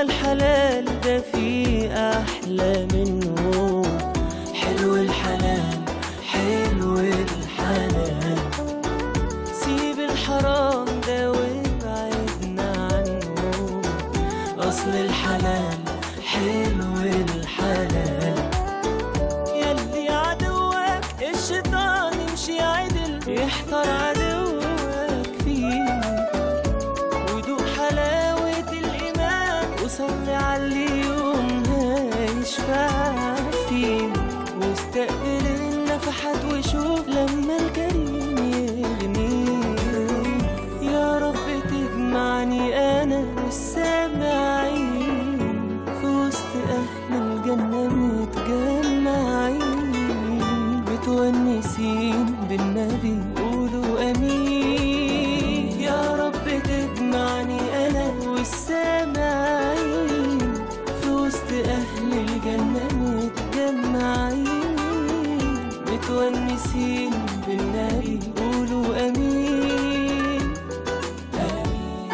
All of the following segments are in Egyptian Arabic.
الحلال ده في أحلى منه حلو الحلال حلو الحلال سيب الحرام ده وابعدنا عنه أصل الحلال حلو الحلال يلي عدوك الشيطان يمشي عدل يحتار عدوك فيك ودوق حلاوة الإيمان وصلي على اليوم هيشفع فيك واستقبل النفحات وشوف لما الكريم يغنيك يا رب تجمعني أنا والسامعين في وسط أهل الجنة متجمعين متونسين بالنبي قولوا أمين يا رب تجمعني أنا والسامعين في وسط أهل الجنة متجمعين متونسين بالنبي قولوا أمين آمين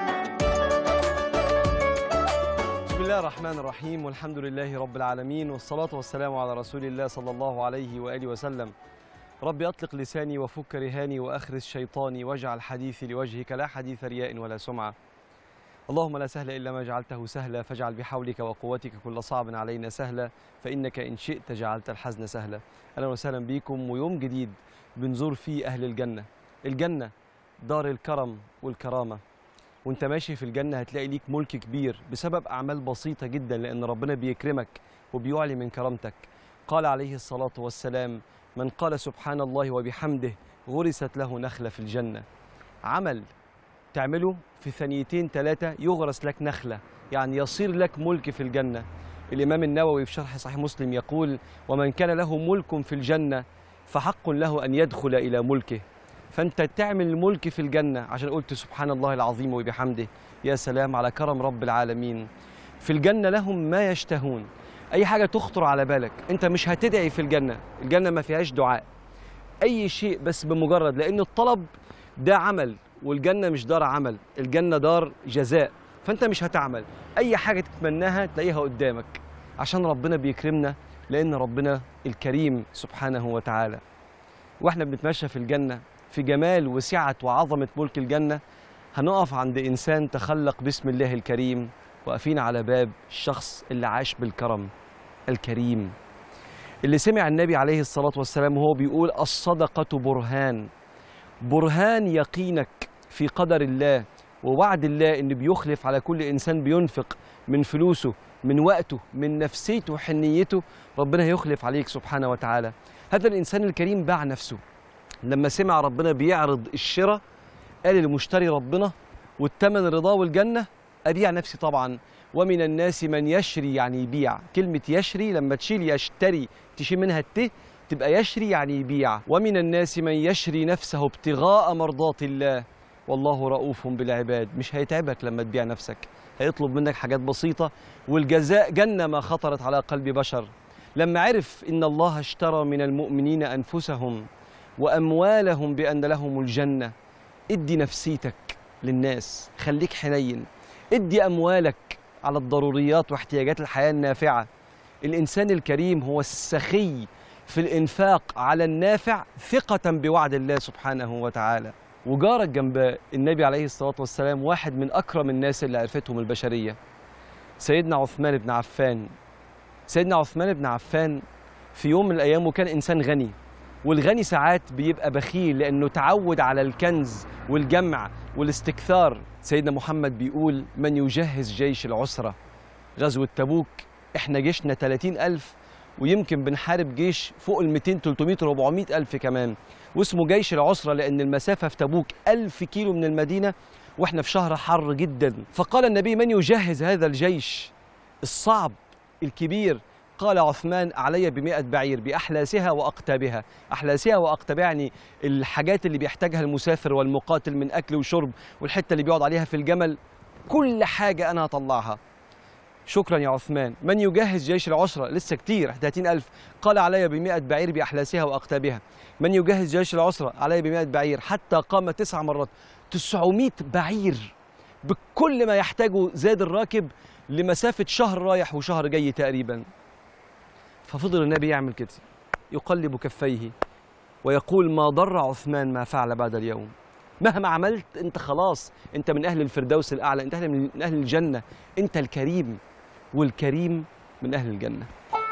بسم الله الرحمن الرحيم والحمد لله رب العالمين والصلاة والسلام على رسول الله صلى الله عليه وآله وسلم ربي أطلق لساني وفك رهاني وأخرس شيطاني واجعل حديثي لوجهك لا حديث رياء ولا سمعة اللهم لا سهل إلا ما جعلته سهلا فاجعل بحولك وقوتك كل صعب علينا سهلا فإنك إن شئت جعلت الحزن سهلا أهلا وسهلا بكم ويوم جديد بنزور فيه أهل الجنة الجنة دار الكرم والكرامة وانت ماشي في الجنة هتلاقي ليك ملك كبير بسبب أعمال بسيطة جدا لأن ربنا بيكرمك وبيعلي من كرامتك قال عليه الصلاة والسلام من قال سبحان الله وبحمده غرست له نخلة في الجنة عمل تعمله في ثانيتين ثلاثة يغرس لك نخلة يعني يصير لك ملك في الجنة الإمام النووي في شرح صحيح مسلم يقول ومن كان له ملك في الجنة فحق له أن يدخل إلى ملكه فأنت تعمل ملك في الجنة عشان قلت سبحان الله العظيم وبحمده يا سلام على كرم رب العالمين في الجنة لهم ما يشتهون أي حاجة تخطر على بالك أنت مش هتدعي في الجنة الجنة ما فيهاش دعاء أي شيء بس بمجرد لأن الطلب ده عمل والجنة مش دار عمل الجنة دار جزاء فأنت مش هتعمل أي حاجة تتمناها تلاقيها قدامك عشان ربنا بيكرمنا لأن ربنا الكريم سبحانه وتعالى واحنا بنتمشى في الجنة في جمال وسعة وعظمة ملك الجنة هنقف عند إنسان تخلق باسم الله الكريم واقفين على باب الشخص اللي عاش بالكرم الكريم اللي سمع النبي عليه الصلاة والسلام وهو بيقول الصدقة برهان برهان يقينك في قدر الله ووعد الله إنه بيخلف على كل إنسان بينفق من فلوسه من وقته من نفسيته وحنيته ربنا يخلف عليك سبحانه وتعالى هذا الإنسان الكريم باع نفسه لما سمع ربنا بيعرض الشراء قال لمشتري ربنا والثمن الرضا والجنة أبيع نفسي طبعا ومن الناس من يشري يعني يبيع كلمة يشري لما تشيل يشتري تشيل منها الت تبقى يشري يعني يبيع ومن الناس من يشري نفسه ابتغاء مرضات الله والله رؤوف بالعباد مش هيتعبك لما تبيع نفسك هيطلب منك حاجات بسيطة والجزاء جنة ما خطرت على قلب بشر لما عرف إن الله اشترى من المؤمنين أنفسهم وأموالهم بأن لهم الجنة ادي نفسيتك للناس خليك حنين ادي أموالك على الضروريات واحتياجات الحياة النافعة الإنسان الكريم هو السخي في الإنفاق على النافع ثقة بوعد الله سبحانه وتعالى وجارك جنب النبي عليه الصلاة والسلام واحد من أكرم الناس اللي عرفتهم البشرية سيدنا عثمان بن عفان سيدنا عثمان بن عفان في يوم من الأيام وكان إنسان غني والغني ساعات بيبقى بخيل لأنه تعود على الكنز والجمع والاستكثار سيدنا محمد بيقول من يجهز جيش العسرة غزوة تبوك احنا جيشنا 30 ألف ويمكن بنحارب جيش فوق ال 200 300 400 ألف كمان واسمه جيش العسرة لأن المسافة في تبوك ألف كيلو من المدينة واحنا في شهر حر جدا فقال النبي من يجهز هذا الجيش الصعب الكبير قال عثمان علي بمئة بعير بأحلاسها وأقتابها أحلاسها وأقتابها يعني الحاجات اللي بيحتاجها المسافر والمقاتل من أكل وشرب والحتة اللي بيقعد عليها في الجمل كل حاجة أنا هطلعها شكرا يا عثمان من يجهز جيش العسرة لسه كتير 30 ألف قال علي بمئة بعير بأحلاسها وأقتابها من يجهز جيش العسرة علي بمئة بعير حتى قام تسع مرات 900 بعير بكل ما يحتاجه زاد الراكب لمسافة شهر رايح وشهر جاي تقريبا ففضل النبي يعمل كده يقلب كفيه ويقول ما ضر عثمان ما فعل بعد اليوم مهما عملت انت خلاص انت من اهل الفردوس الاعلى انت أهل من اهل الجنه انت الكريم والكريم من اهل الجنه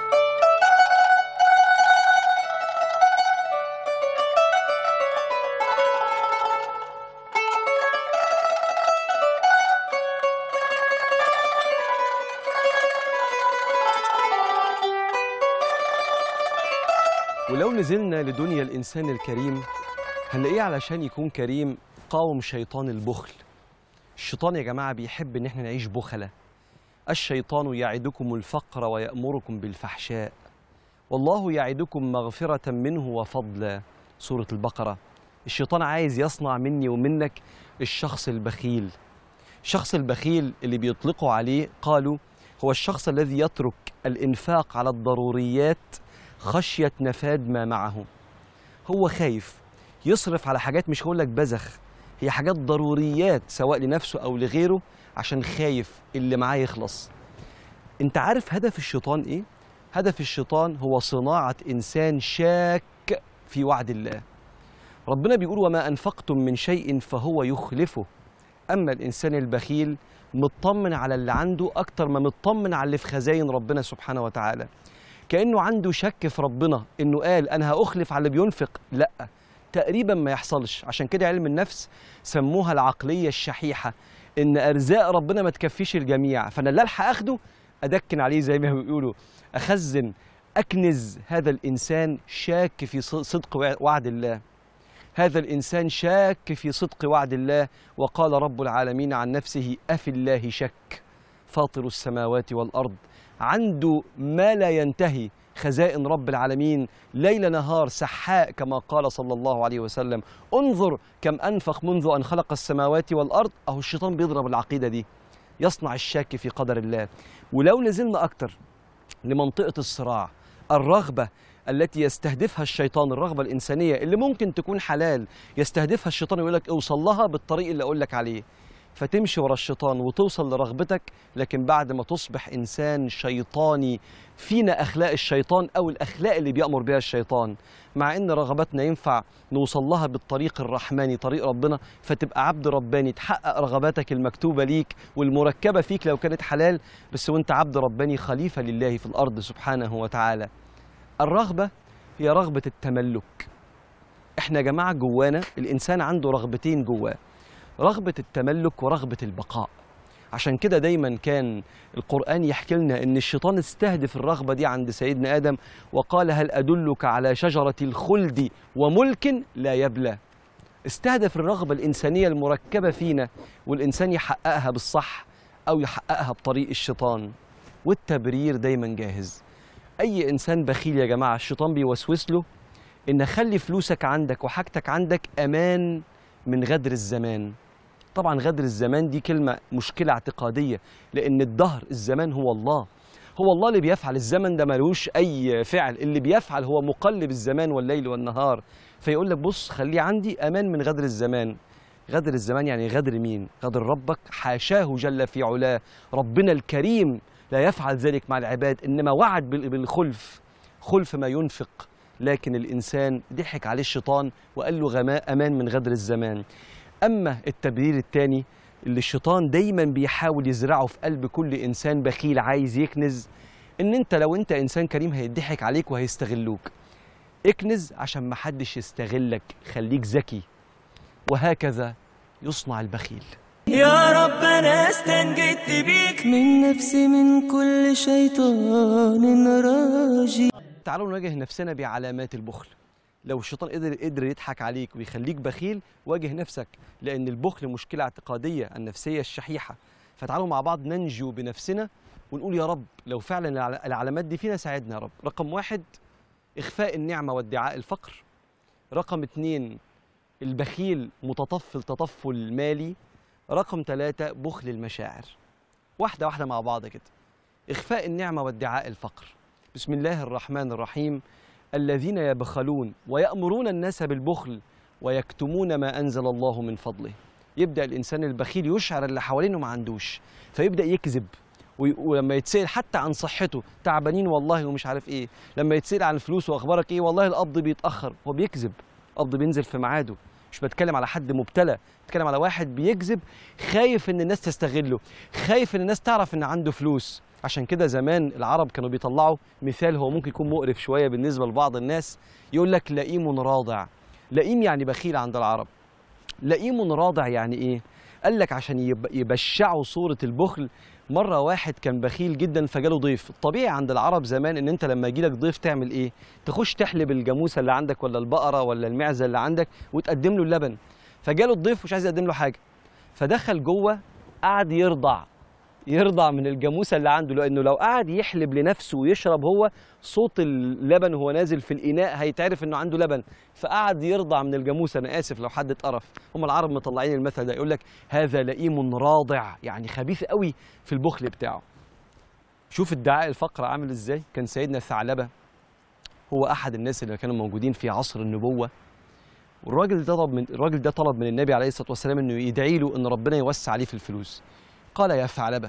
ولو نزلنا لدنيا الانسان الكريم هنلاقيه علشان يكون كريم قاوم شيطان البخل الشيطان يا جماعه بيحب ان احنا نعيش بخله الشيطان يعدكم الفقر ويأمركم بالفحشاء والله يعدكم مغفرة منه وفضلا سورة البقرة الشيطان عايز يصنع مني ومنك الشخص البخيل الشخص البخيل اللي بيطلقوا عليه قالوا هو الشخص الذي يترك الإنفاق على الضروريات خشية نفاد ما معه هو خايف يصرف على حاجات مش هقول لك بذخ هي حاجات ضروريات سواء لنفسه أو لغيره عشان خايف اللي معاه يخلص انت عارف هدف الشيطان ايه هدف الشيطان هو صناعة إنسان شاك في وعد الله ربنا بيقول وما أنفقتم من شيء فهو يخلفه أما الإنسان البخيل مطمن على اللي عنده أكتر ما مطمن على اللي في خزاين ربنا سبحانه وتعالى كأنه عنده شك في ربنا إنه قال أنا هأخلف على اللي بينفق لأ تقريبا ما يحصلش عشان كده علم النفس سموها العقلية الشحيحة إن أرزاق ربنا ما تكفيش الجميع فأنا اللي ألحق أخده أدكن عليه زي ما بيقولوا أخزن أكنز هذا الإنسان شاك في صدق وعد الله هذا الإنسان شاك في صدق وعد الله وقال رب العالمين عن نفسه أفي الله شك فاطر السماوات والأرض عنده ما لا ينتهي خزائن رب العالمين ليل نهار سحاء كما قال صلى الله عليه وسلم انظر كم أنفق منذ أن خلق السماوات والأرض أهو الشيطان بيضرب العقيدة دي يصنع الشاك في قدر الله ولو نزلنا أكتر لمنطقة الصراع الرغبة التي يستهدفها الشيطان الرغبة الإنسانية اللي ممكن تكون حلال يستهدفها الشيطان ويقول لك اوصل لها بالطريق اللي أقول لك عليه فتمشي ورا الشيطان وتوصل لرغبتك لكن بعد ما تصبح إنسان شيطاني فينا أخلاق الشيطان أو الأخلاق اللي بيأمر بها الشيطان مع إن رغباتنا ينفع نوصل لها بالطريق الرحماني طريق ربنا فتبقى عبد رباني تحقق رغباتك المكتوبة ليك والمركبة فيك لو كانت حلال بس وانت عبد رباني خليفة لله في الأرض سبحانه وتعالى الرغبة هي رغبة التملك احنا يا جماعة جوانا الإنسان عنده رغبتين جواه رغبة التملك ورغبة البقاء عشان كده دايما كان القرآن يحكي لنا إن الشيطان استهدف الرغبة دي عند سيدنا آدم وقال هل أدلك على شجرة الخلد وملك لا يبلى استهدف الرغبة الإنسانية المركبة فينا والإنسان يحققها بالصح أو يحققها بطريق الشيطان والتبرير دايما جاهز أي إنسان بخيل يا جماعة الشيطان بيوسوس له إن خلي فلوسك عندك وحاجتك عندك أمان من غدر الزمان طبعا غدر الزمان دي كلمة مشكلة اعتقادية لأن الدهر الزمان هو الله هو الله اللي بيفعل الزمن ده ملوش أي فعل اللي بيفعل هو مقلب الزمان والليل والنهار فيقول لك بص خليه عندي أمان من غدر الزمان غدر الزمان يعني غدر مين؟ غدر ربك حاشاه جل في علاه ربنا الكريم لا يفعل ذلك مع العباد إنما وعد بال- بالخلف خلف ما ينفق لكن الإنسان ضحك عليه الشيطان وقال له غماء أمان من غدر الزمان أما التبرير الثاني اللي الشيطان دايما بيحاول يزرعه في قلب كل إنسان بخيل عايز يكنز إن أنت لو أنت إنسان كريم هيضحك عليك وهيستغلوك اكنز عشان محدش يستغلك خليك ذكي وهكذا يصنع البخيل يا رب انا استنجدت بيك من نفسي من كل شيطان راجي تعالوا نواجه نفسنا بعلامات البخل لو الشيطان قدر قدر يضحك عليك ويخليك بخيل واجه نفسك لان البخل مشكله اعتقاديه النفسيه الشحيحه فتعالوا مع بعض ننجو بنفسنا ونقول يا رب لو فعلا الع- العلامات دي فينا ساعدنا يا رب رقم واحد اخفاء النعمه وادعاء الفقر رقم اتنين البخيل متطفل تطفل مالي رقم ثلاثة بخل المشاعر واحدة واحدة مع بعض كده إخفاء النعمة وادعاء الفقر بسم الله الرحمن الرحيم الذين يبخلون ويأمرون الناس بالبخل ويكتمون ما أنزل الله من فضله يبدا الانسان البخيل يشعر اللي حوالينه ما عندوش فيبدا يكذب وي- ولما يتسال حتى عن صحته تعبانين والله ومش عارف ايه لما يتسال عن الفلوس واخبارك ايه والله القبض بيتاخر هو بيكذب قبض بينزل في ميعاده مش بتكلم على حد مبتلى بتكلم على واحد بيكذب خايف ان الناس تستغله خايف ان الناس تعرف ان عنده فلوس عشان كده زمان العرب كانوا بيطلعوا مثال هو ممكن يكون مقرف شويه بالنسبه لبعض الناس يقول لك لئيم راضع لئيم يعني بخيل عند العرب لئيم راضع يعني ايه قال لك عشان يب- يبشعوا صوره البخل مره واحد كان بخيل جدا فجاله ضيف الطبيعي عند العرب زمان ان انت لما يجيلك ضيف تعمل ايه تخش تحلب الجاموسه اللي عندك ولا البقره ولا المعزه اللي عندك وتقدم له اللبن فجاله الضيف مش عايز يقدم له حاجه فدخل جوه قعد يرضع يرضع من الجاموسه اللي عنده لانه لو قعد يحلب لنفسه ويشرب هو صوت اللبن وهو نازل في الاناء هيتعرف انه عنده لبن فقعد يرضع من الجاموسه انا اسف لو حد اتقرف هم العرب مطلعين المثل ده يقول لك هذا لئيم راضع يعني خبيث قوي في البخل بتاعه شوف ادعاء الفقر عامل ازاي كان سيدنا الثعلبه هو احد الناس اللي كانوا موجودين في عصر النبوه والراجل ده طلب من الراجل ده طلب من النبي عليه الصلاه والسلام انه يدعي له ان ربنا يوسع عليه في الفلوس قال يا ثعلبه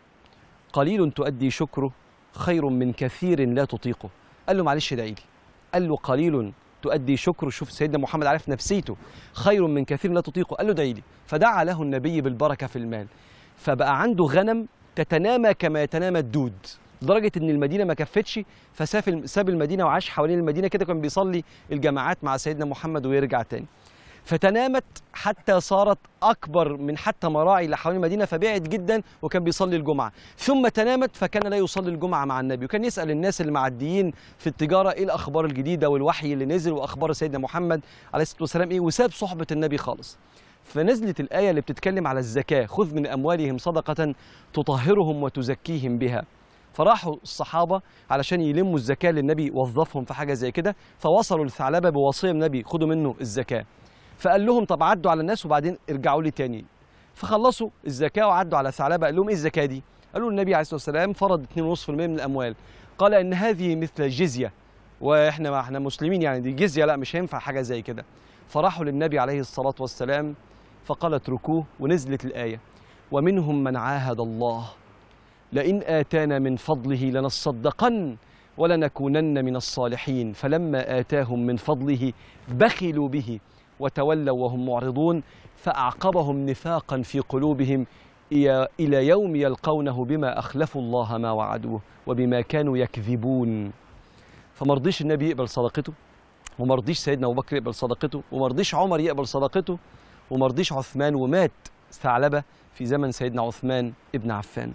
قليل تؤدي شكره خير من كثير لا تطيقه قال له معلش ادعي لي قال له قليل تؤدي شكره شوف سيدنا محمد عارف نفسيته خير من كثير لا تطيقه قال له ادعي لي فدعا له النبي بالبركه في المال فبقى عنده غنم تتنامى كما يتنامى الدود لدرجه ان المدينه ما كفتش فساب ساب المدينه وعاش حوالين المدينه كده كان بيصلي الجماعات مع سيدنا محمد ويرجع تاني فتنامت حتى صارت اكبر من حتى مراعي اللي حوالين المدينه فبعد جدا وكان بيصلي الجمعه ثم تنامت فكان لا يصلي الجمعه مع النبي وكان يسال الناس اللي معديين في التجاره ايه الاخبار الجديده والوحي اللي نزل واخبار سيدنا محمد عليه الصلاه والسلام ايه وساب صحبه النبي خالص فنزلت الآية اللي بتتكلم على الزكاة خذ من أموالهم صدقة تطهرهم وتزكيهم بها فراحوا الصحابة علشان يلموا الزكاة للنبي وظفهم في حاجة زي كده فوصلوا للثعلبة بوصية من النبي خدوا منه الزكاة فقال لهم طب عدوا على الناس وبعدين ارجعوا لي تاني فخلصوا الزكاة وعدوا على ثعلبة قال لهم ايه الزكاة دي؟ قالوا النبي عليه الصلاة والسلام فرض 2.5% من الأموال قال إن هذه مثل الجزية واحنا ما احنا مسلمين يعني دي جزية لا مش هينفع حاجة زي كده فراحوا للنبي عليه الصلاة والسلام فقال اتركوه ونزلت الآية ومنهم من عاهد الله لئن آتانا من فضله لنصدقن ولنكونن من الصالحين فلما آتاهم من فضله بخلوا به وتولوا وهم معرضون فأعقبهم نفاقا في قلوبهم إي- إلى يوم يلقونه بما أخلفوا الله ما وعدوه وبما كانوا يكذبون فمرضيش النبي يقبل صدقته ومرضيش سيدنا أبو بكر يقبل صدقته ومرضيش عمر يقبل صدقته ومرضيش عثمان ومات ثعلبة في زمن سيدنا عثمان ابن عفان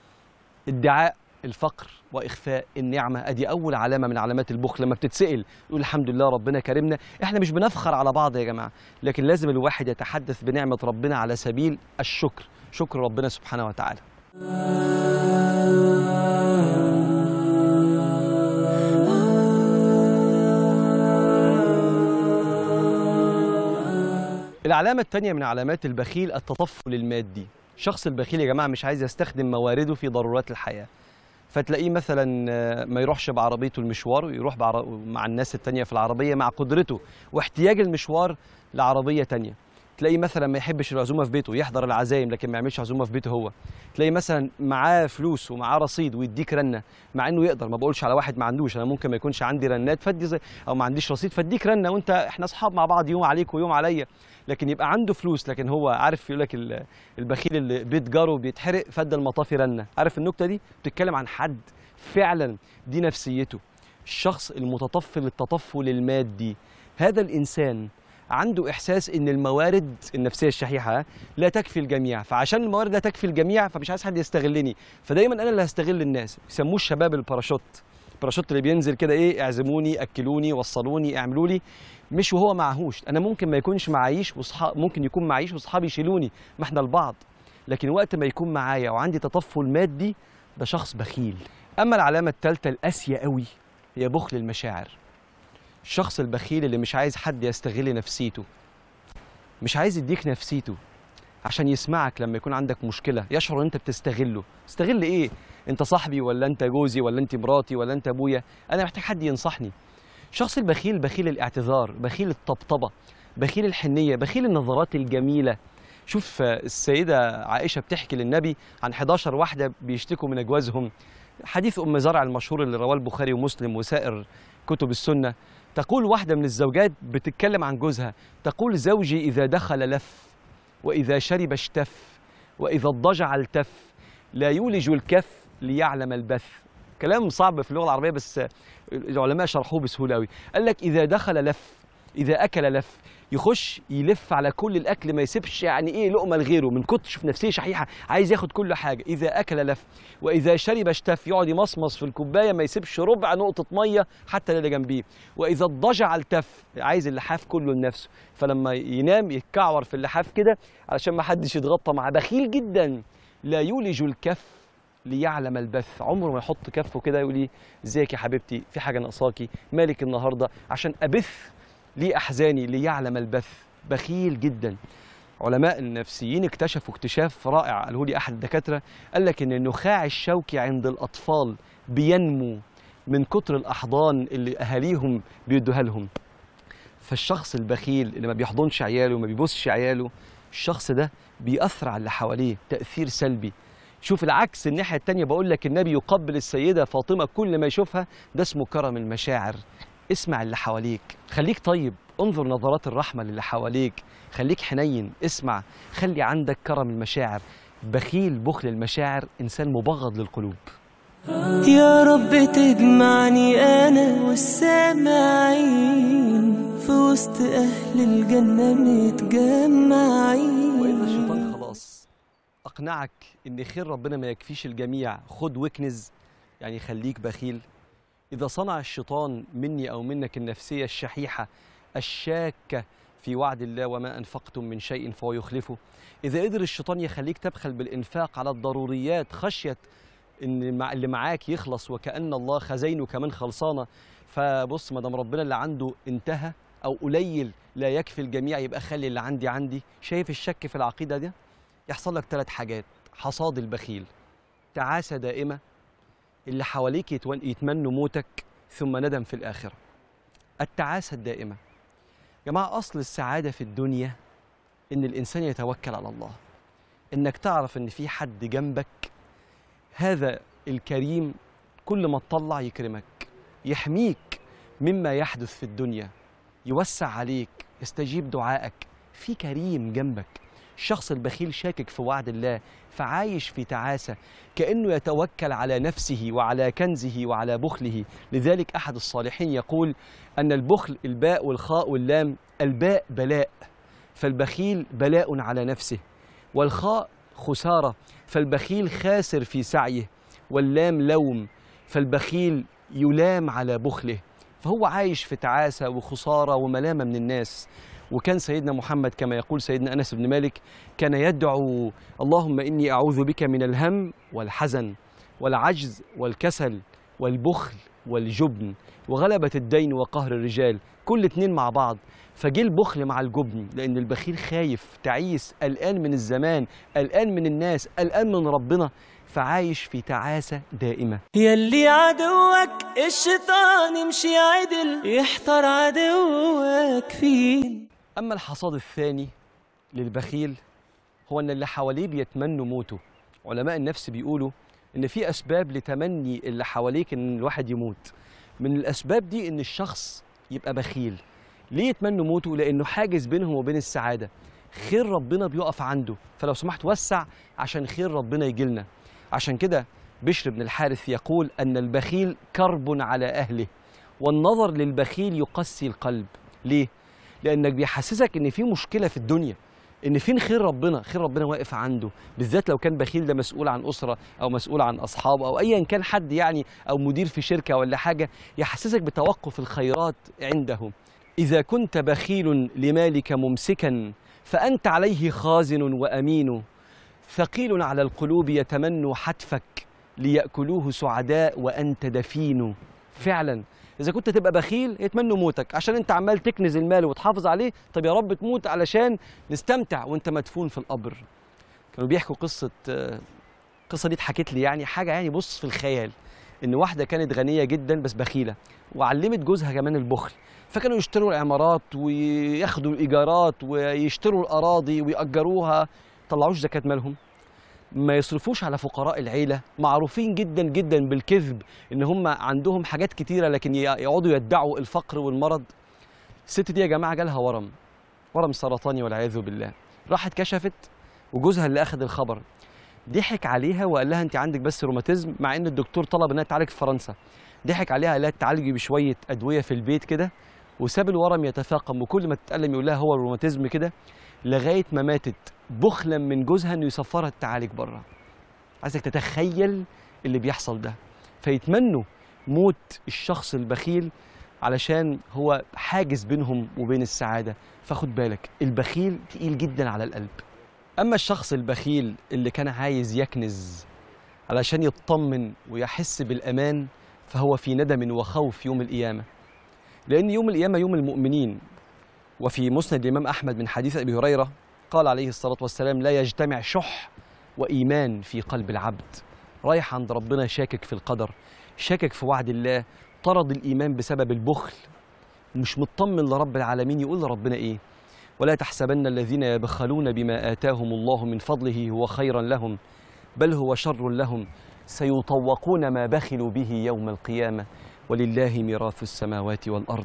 ادعاء الفقر واخفاء النعمه ادي اول علامه من علامات البخل لما بتتسال يقول الحمد لله ربنا كرمنا احنا مش بنفخر على بعض يا جماعه لكن لازم الواحد يتحدث بنعمه ربنا على سبيل الشكر شكر ربنا سبحانه وتعالى العلامة الثانية من علامات البخيل التطفل المادي الشخص البخيل يا جماعة مش عايز يستخدم موارده في ضرورات الحياة فتلاقيه مثلا آه، ما يروحش بعربيته المشوار ويروح بعر... مع الناس التانية في العربية مع قدرته واحتياج المشوار لعربية تانية تلاقيه مثلا ما يحبش العزومة في بيته يحضر العزايم لكن ما يعملش عزومة في بيته هو تلاقيه مثلا معاه فلوس ومعاه رصيد ويديك رنة مع انه يقدر ما بقولش على واحد ما عندوش انا ممكن ما يكونش عندي رنات فدي زي او ما عنديش رصيد فاديك رنة وانت احنا اصحاب مع بعض يوم عليك ويوم عليا لكن يبقى عنده فلوس لكن هو عارف يقول لك ال- البخيل اللي بيت جاره بيتحرق فدى المطافي رنه عارف النكته دي بتتكلم عن حد فعلا دي نفسيته الشخص المتطفل التطفل المادي هذا الانسان عنده احساس ان الموارد النفسيه الشحيحه لا تكفي الجميع فعشان الموارد لا تكفي الجميع فمش عايز حد يستغلني فدايما انا اللي هستغل الناس يسموه الشباب الباراشوت الباراشوت اللي بينزل كده ايه اعزموني اكلوني وصلوني اعملوا لي مش وهو معهوش انا ممكن ما يكونش معيش وصحاب ممكن يكون معيش واصحابي يشيلوني ما احنا لبعض لكن وقت ما يكون معايا وعندي تطفل مادي ده شخص بخيل اما العلامه الثالثه القاسيه قوي هي بخل المشاعر الشخص البخيل اللي مش عايز حد يستغل نفسيته مش عايز يديك نفسيته عشان يسمعك لما يكون عندك مشكله يشعر ان انت بتستغله استغل ايه انت صاحبي ولا انت جوزي ولا انت مراتي ولا انت ابويا انا محتاج حد ينصحني الشخص البخيل بخيل الاعتذار بخيل الطبطبه بخيل الحنيه بخيل النظرات الجميله شوف آه، السيدة عائشة بتحكي للنبي عن 11 واحدة بيشتكوا من أجوازهم حديث أم زرع المشهور اللي رواه البخاري ومسلم وسائر كتب السنة تقول واحدة من الزوجات بتتكلم عن جوزها تقول زوجي إذا دخل لف وإذا شرب اشتف وإذا اضطجع التف لا يولج الكف ليعلم البث كلام صعب في اللغة العربية بس العلماء شرحوه بسهولة أوي قال لك إذا دخل لف إذا أكل لف يخش يلف على كل الأكل ما يسيبش يعني إيه لقمة لغيره من كتر شوف نفسية شحيحة عايز ياخد كل حاجة إذا أكل لف وإذا شرب اشتف يقعد يمصمص في الكوباية ما يسيبش ربع نقطة مية حتى اللي جنبيه وإذا اضطجع التف عايز اللحاف كله لنفسه فلما ينام يتكعور في اللحاف كده علشان ما حدش يتغطى معاه بخيل جدا لا يولج الكف ليعلم البث عمره ما يحط كفه كده يقول لي ازيك يا حبيبتي في حاجه ناقصاكي مالك النهارده عشان ابث لي احزاني ليعلم البث بخيل جدا علماء النفسيين اكتشفوا اكتشاف رائع قاله لي احد الدكاتره قال لك ان النخاع الشوكي عند الاطفال بينمو من كتر الاحضان اللي اهاليهم بيدوها لهم فالشخص البخيل اللي ما بيحضنش عياله وما بيبصش عياله الشخص ده بيأثر على اللي حواليه تأثير سلبي شوف العكس الناحية التانية بقول لك النبي يقبل السيدة فاطمة كل ما يشوفها ده اسمه كرم المشاعر اسمع اللي حواليك خليك طيب انظر نظرات الرحمة للي حواليك خليك حنين اسمع خلي عندك كرم المشاعر بخيل بخل المشاعر إنسان مبغض للقلوب يا رب تجمعني انا والسامعين في وسط اهل الجنة متجمعين وإذا الشيطان خلاص أقنعك إن خير ربنا ما يكفيش الجميع خد واكنز يعني خليك بخيل إذا صنع الشيطان مني أو منك النفسية الشحيحة الشاكة في وعد الله وما أنفقتم من شيء فهو يخلفه إذا قدر الشيطان يخليك تبخل بالإنفاق على الضروريات خشية إن مع- اللي معاك يخلص وكأن الله خزينه كمان خلصانة فبص ما دام ربنا اللي عنده انتهى أو قليل لا يكفي الجميع يبقى خلي اللي عندي عندي شايف الشك في العقيدة دي يحصل لك ثلاث حاجات حصاد البخيل تعاسة دائمة اللي حواليك يتون- يتمنوا موتك ثم ندم في الآخرة التعاسة الدائمة جماعة أصل السعادة في الدنيا إن الإنسان يتوكل على الله إنك تعرف إن في حد جنبك هذا الكريم كل ما تطلع يكرمك يحميك مما يحدث في الدنيا يوسع عليك يستجيب دعائك في كريم جنبك الشخص البخيل شاكك في وعد الله فعايش في تعاسة كأنه يتوكل على نفسه وعلى كنزه وعلى بخله لذلك أحد الصالحين يقول أن البخل الباء والخاء واللام الباء بلاء فالبخيل بلاء على نفسه والخاء خسارة فالبخيل خاسر في سعيه واللام لوم فالبخيل يلام على بخله فهو عايش في تعاسة وخسارة وملامة من الناس وكان سيدنا محمد كما يقول سيدنا أنس بن مالك كان يدعو اللهم إني أعوذ بك من الهم والحزن والعجز والكسل والبخل والجبن وغلبة الدين وقهر الرجال كل اتنين مع بعض فجه البخل مع الجبن لأن البخيل خايف تعيس قلقان من الزمان قلقان من الناس قلقان من ربنا فعايش في تعاسة دائمة يلي عدوك الشيطان يمشي عدل يحتار عدوك فين أما الحصاد الثاني للبخيل هو أن اللي حواليه بيتمنوا موته علماء النفس بيقولوا إن في أسباب لتمني اللي حواليك إن الواحد يموت من الأسباب دي إن الشخص يبقى بخيل ليه يتمنوا موته؟ لأنه حاجز بينهم وبين السعادة خير ربنا بيقف عنده فلو سمحت وسع عشان خير ربنا يجيلنا عشان كده بشر بن الحارث يقول أن البخيل كرب على أهله والنظر للبخيل يقسي القلب ليه؟ لانك بيحسسك ان في مشكله في الدنيا ان فين خير ربنا خير ربنا واقف عنده بالذات لو كان بخيل ده مسؤول عن اسره او مسؤول عن اصحاب او ايا كان حد يعني او مدير في شركه ولا حاجه يحسسك بتوقف الخيرات عنده اذا كنت بخيل لمالك ممسكا فانت عليه خازن وامين ثقيل على القلوب يتمنوا حتفك ليأكلوه سعداء وأنت دفين فعلا إذا كنت تبقى بخيل يتمنوا موتك عشان أنت عمال تكنز المال وتحافظ عليه طب يا رب تموت علشان نستمتع وأنت مدفون في القبر كانوا بيحكوا قصة آه، القصة دي اتحكت لي يعني حاجة يعني بص في الخيال ان واحده كانت غنيه جدا بس بخيله وعلمت جوزها كمان البخل فكانوا يشتروا العمارات وياخدوا الايجارات ويشتروا الاراضي ويأجروها طلعوش زكاه مالهم ما يصرفوش على فقراء العيله معروفين جدا جدا بالكذب ان هم عندهم حاجات كتيره لكن ي- يقعدوا يدعوا الفقر والمرض الست دي يا جماعه جالها ورم ورم سرطاني والعياذ بالله راحت كشفت وجوزها اللي اخذ الخبر ضحك عليها وقال لها انت عندك بس روماتيزم مع ان الدكتور طلب انها تعالج في فرنسا ضحك عليها قال لها تعالجي بشويه ادويه في البيت كده وساب الورم يتفاقم وكل ما تتألم يقول لها هو الروماتيزم كده لغايه ما ماتت بخلا من جوزها انه يسفرها تعالج بره عايزك تتخيل اللي بيحصل ده فيتمنوا موت الشخص البخيل علشان هو حاجز بينهم وبين السعاده فخد بالك البخيل تقيل جدا على القلب اما الشخص البخيل اللي كان عايز يكنز علشان يطمن ويحس بالامان فهو في ندم وخوف يوم القيامه لان يوم القيامه يوم المؤمنين وفي مسند الامام احمد من حديث ابي هريره قال عليه الصلاه والسلام لا يجتمع شح وايمان في قلب العبد رايح عند ربنا شاكك في القدر شاكك في وعد الله طرد الايمان بسبب البخل مش مطمن لرب العالمين يقول لربنا ايه ولا تحسبن الذين يبخلون بما آتاهم الله من فضله هو خيرا لهم بل هو شر لهم سيطوقون ما بخلوا به يوم القيامة ولله ميراث السماوات والأرض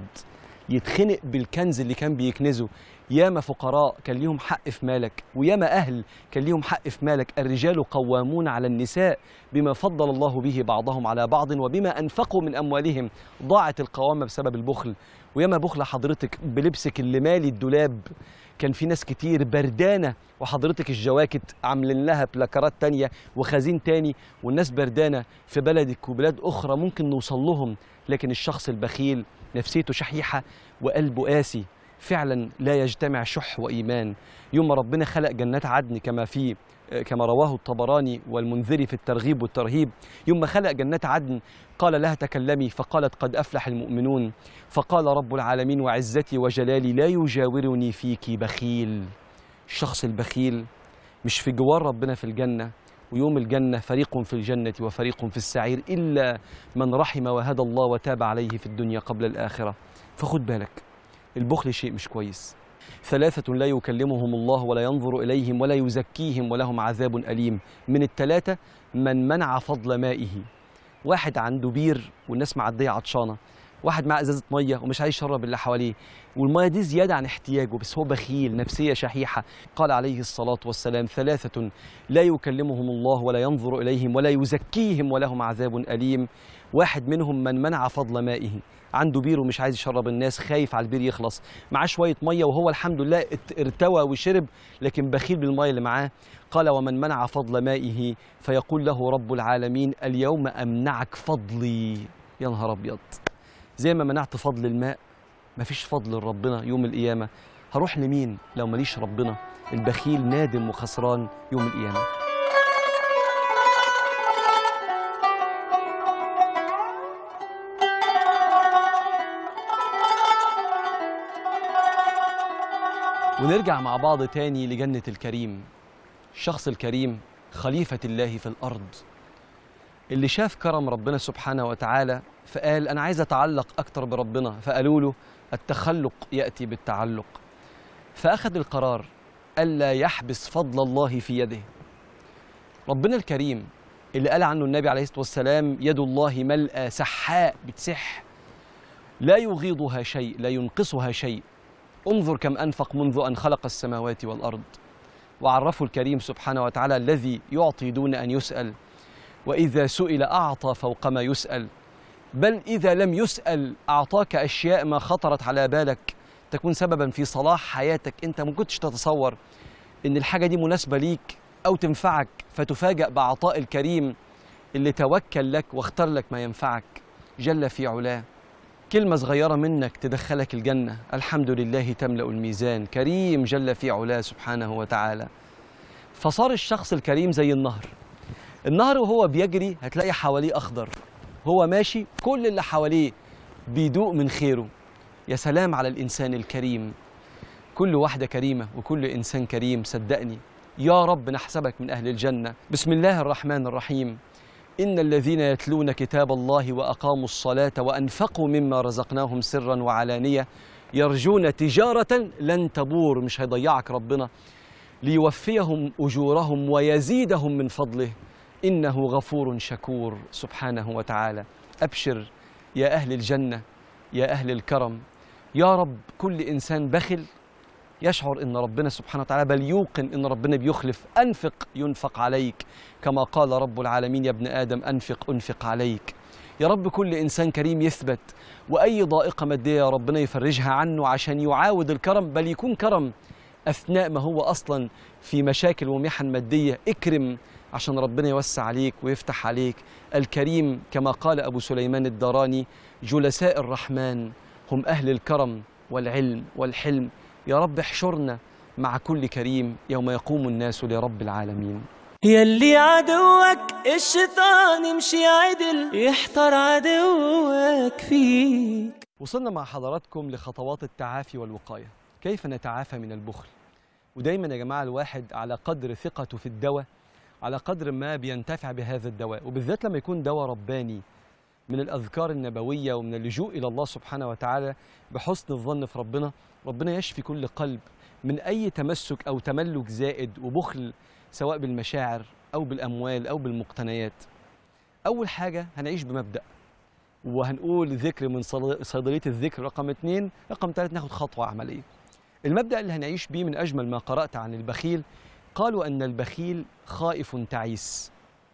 يتخنق بالكنز اللي كان بيكنزه ياما فقراء كان ليهم حق في مالك وياما أهل كان ليهم حق في مالك الرجال قوامون على النساء بما فضل الله به بعضهم على بعض وبما أنفقوا من أموالهم ضاعت القوامة بسبب البخل وياما بخل حضرتك بلبسك اللي مالي الدولاب كان في ناس كتير بردانة وحضرتك الجواكت عاملين لها بلاكارات تانية وخزين تاني والناس بردانة في بلدك وبلاد أخرى ممكن نوصل لهم لكن الشخص البخيل نفسيته شحيحة وقلبه قاسي فعلا لا يجتمع شح وإيمان يوم ما ربنا خلق جنات عدن كما في كما رواه الطبراني والمنذري في الترغيب والترهيب يوم ما خلق جنات عدن قال لها تكلمي فقالت قد أفلح المؤمنون فقال رب العالمين وعزتي وجلالي لا يجاورني فيك بخيل الشخص البخيل مش في جوار ربنا في الجنة ويوم الجنة فريق في الجنة وفريق في السعير إلا من رحم وهدى الله وتاب عليه في الدنيا قبل الآخرة فخد بالك البخل شيء مش كويس ثلاثة لا يكلمهم الله ولا ينظر إليهم ولا يزكيهم ولهم عذاب أليم من الثلاثة من منع فضل مائه واحد عنده بير والناس معدية عطشانة واحد معاه ازازه ميه ومش عايز يشرب اللي حواليه والميه دي زياده عن احتياجه بس هو بخيل نفسيه شحيحه قال عليه الصلاه والسلام ثلاثه لا يكلمهم الله ولا ينظر اليهم ولا يزكيهم ولهم عذاب اليم واحد منهم من منع فضل مائه عنده بير ومش عايز يشرب الناس خايف على البير يخلص معاه شويه ميه وهو الحمد لله ات- ارتوى وشرب لكن بخيل بالميه اللي معاه قال ومن منع فضل مائه فيقول له رب العالمين اليوم امنعك فضلي يا نهار ابيض زي ما منعت فضل الماء مفيش فضل لربنا يوم القيامة هروح لمين لو ماليش ربنا البخيل نادم وخسران يوم القيامة ونرجع مع بعض تاني لجنة الكريم الشخص الكريم خليفة الله في الأرض اللي شاف كرم ربنا سبحانه وتعالى فقال أنا عايز أتعلق أكتر بربنا فقالوا له التخلق يأتي بالتعلق فأخذ القرار ألا يحبس فضل الله في يده ربنا الكريم اللي قال عنه النبي عليه الصلاة والسلام يد الله ملأى سحاء بتسح لا يغيضها شيء لا ينقصها شيء انظر كم أنفق منذ أن خلق السماوات والأرض وعرفه الكريم سبحانه وتعالى الذي يعطي دون أن يسأل وإذا سئل أعطى فوق ما يسأل بل إذا لم يسأل أعطاك أشياء ما خطرت على بالك تكون سببا في صلاح حياتك أنت ما كنتش تتصور إن الحاجة دي مناسبة ليك أو تنفعك فتفاجأ بعطاء الكريم اللي توكل لك واختار لك ما ينفعك جل في علاه كلمة صغيرة منك تدخلك الجنة الحمد لله تملأ الميزان كريم جل في علاه سبحانه وتعالى فصار الشخص الكريم زي النهر النهر وهو بيجري هتلاقي حواليه أخضر هو ماشي كل اللي حواليه بيدوق من خيره يا سلام على الإنسان الكريم كل واحدة كريمة وكل إنسان كريم صدقني يا رب نحسبك من أهل الجنة بسم الله الرحمن الرحيم إن الذين يتلون كتاب الله وأقاموا الصلاة وأنفقوا مما رزقناهم سرا وعلانية يرجون تجارة لن تبور مش هيضيعك ربنا ليوفيهم أجورهم ويزيدهم من فضله إنه غفور شكور سبحانه وتعالى أبشر يا أهل الجنة يا أهل الكرم يا رب كل إنسان بخل يشعر ان ربنا سبحانه وتعالى بل يوقن ان ربنا بيخلف انفق ينفق عليك كما قال رب العالمين يا ابن ادم انفق انفق عليك يا رب كل انسان كريم يثبت واي ضائقه ماديه يا ربنا يفرجها عنه عشان يعاود الكرم بل يكون كرم اثناء ما هو اصلا في مشاكل ومحن ماديه اكرم عشان ربنا يوسع عليك ويفتح عليك الكريم كما قال ابو سليمان الدراني جلساء الرحمن هم اهل الكرم والعلم والحلم يا رب احشرنا مع كل كريم يوم يقوم الناس لرب العالمين يلي عدوك الشيطان يمشي عدل يحتار عدوك فيك وصلنا مع حضراتكم لخطوات التعافي والوقاية كيف نتعافى من البخل ودايما يا جماعة الواحد على قدر ثقته في الدواء على قدر ما بينتفع بهذا الدواء وبالذات لما يكون دواء رباني من الأذكار النبوية ومن اللجوء إلى الله سبحانه وتعالى بحسن الظن في ربنا ربنا يشفي كل قلب من أي تمسك أو تملك زائد وبخل سواء بالمشاعر أو بالأموال أو بالمقتنيات أول حاجة هنعيش بمبدأ وهنقول ذكر من صل- صيدلية الذكر رقم اتنين رقم ثلاثة ناخد خطوة عملية المبدأ اللي هنعيش بيه من أجمل ما قرأت عن البخيل قالوا أن البخيل خائف تعيس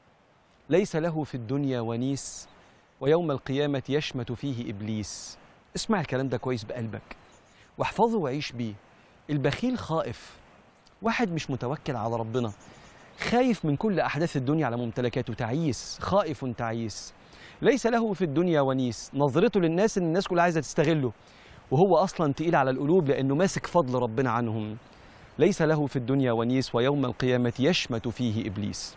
ليس له في الدنيا ونيس ويوم القيامة يشمت فيه إبليس اسمع الكلام ده كويس بقلبك واحفظه وعيش بيه البخيل خائف واحد مش متوكل على ربنا خايف من كل أحداث الدنيا على ممتلكاته تعيس خائف تعيس ليس له في الدنيا ونيس نظرته للناس ان الناس كلها عايزه تستغله وهو اصلا تقيل على القلوب لانه ماسك فضل ربنا عنهم ليس له في الدنيا ونيس ويوم القيامه يشمت فيه ابليس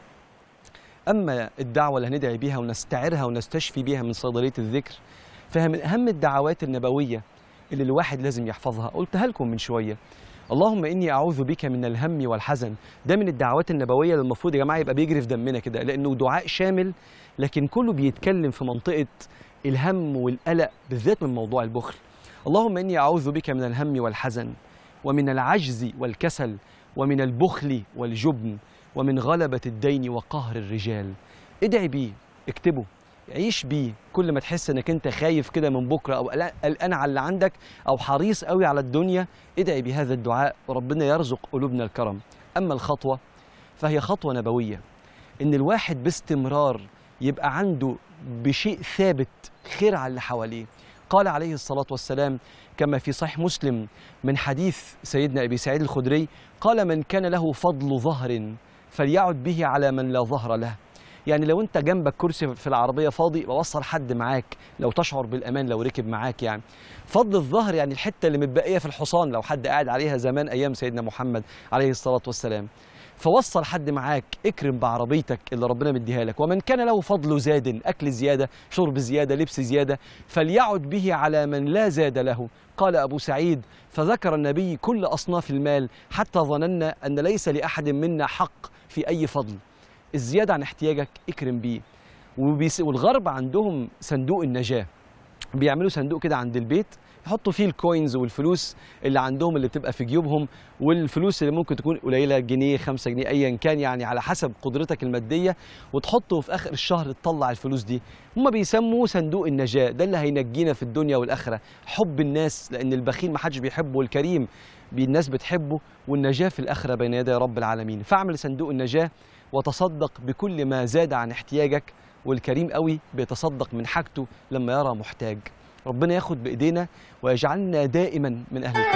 اما الدعوه اللي هندعي بيها ونستعرها ونستشفي بيها من صيدليه الذكر فهي من اهم الدعوات النبويه اللي الواحد لازم يحفظها قلتها لكم من شويه اللهم اني اعوذ بك من الهم والحزن ده من الدعوات النبويه اللي المفروض يا جماعه يبقى بيجري في دمنا كده لانه دعاء شامل لكن كله بيتكلم في منطقه الهم والقلق بالذات من موضوع البخل اللهم اني اعوذ بك من الهم والحزن ومن العجز والكسل ومن البخل والجبن ومن غلبه الدين وقهر الرجال ادعي بيه اكتبه عيش بيه كل ما تحس انك انت خايف كده من بكره او قلق- قلقان على اللي عندك او حريص قوي على الدنيا ادعي بهذا الدعاء وربنا يرزق قلوبنا الكرم اما الخطوه فهي خطوه نبويه ان الواحد باستمرار يبقى عنده بشيء ثابت خير على اللي حواليه قال عليه الصلاه والسلام كما في صحيح مسلم من حديث سيدنا ابي سعيد الخدري قال من كان له فضل ظهر فليعد به على من لا ظهر له يعني لو انت جنبك كرسي في العربيه فاضي يبقى وصل حد معاك لو تشعر بالامان لو ركب معاك يعني فضل الظهر يعني الحته اللي متبقيه في الحصان لو حد قاعد عليها زمان ايام سيدنا محمد عليه الصلاه والسلام فوصل حد معاك اكرم بعربيتك اللي ربنا مديها لك ومن كان له فضل زاد اكل زياده شرب زياده لبس زياده فليعد به على من لا زاد له قال ابو سعيد فذكر النبي كل اصناف المال حتى ظننا ان ليس لاحد منا حق في اي فضل الزياده عن احتياجك اكرم بيه وبيس- والغرب عندهم صندوق النجاه بيعملوا صندوق كده عند البيت يحطوا فيه الكوينز والفلوس اللي عندهم اللي بتبقى في جيوبهم والفلوس اللي ممكن تكون قليله جنيه خمسة جنيه ايا كان يعني على حسب قدرتك الماديه وتحطه في اخر الشهر تطلع الفلوس دي هم بيسموه صندوق النجاه ده اللي هينجينا في الدنيا والاخره حب الناس لان البخيل ما حدش بيحبه والكريم بي- الناس بتحبه والنجاه في الاخره بين يدي رب العالمين فاعمل صندوق النجاه وتصدق بكل ما زاد عن احتياجك والكريم قوي بيتصدق من حاجته لما يرى محتاج ربنا ياخد بايدينا ويجعلنا دائما من اهل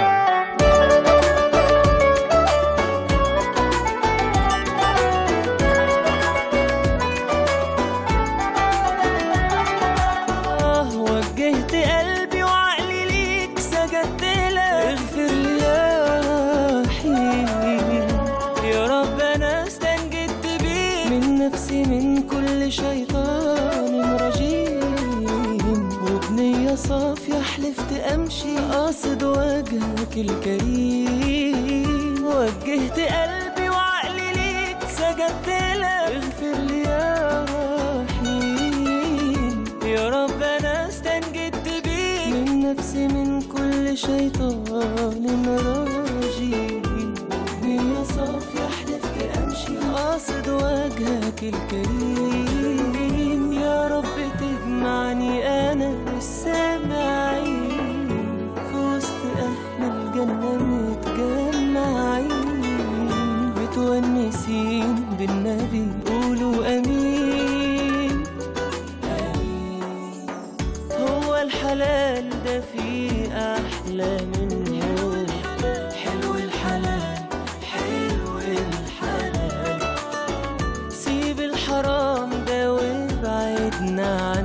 الكرم آه وجهت قلبي وعقلي ليك سجدت لك اغفر لي يا رحيم يا رب انا استنجدت بيك من نفسي من كل شيطان رجيم وبنية صافية حلفت امشي قاصد وجهك الكريم وجهت قلبي وعقلي ليك سجدت لك اغفر لي يا رحيم نفسي من كل شيطان رجيم يا صافي حلفت امشي قاصد وجهك الكريم يا رب تجمعني انا والسامعين في وسط اهل الجنه متجمعين متونسين بالنبي قولوا امين امين هو الحلال ده فيه احلى منه حلو الحلال حلو الحلال سيب الحرام ده وابعدنا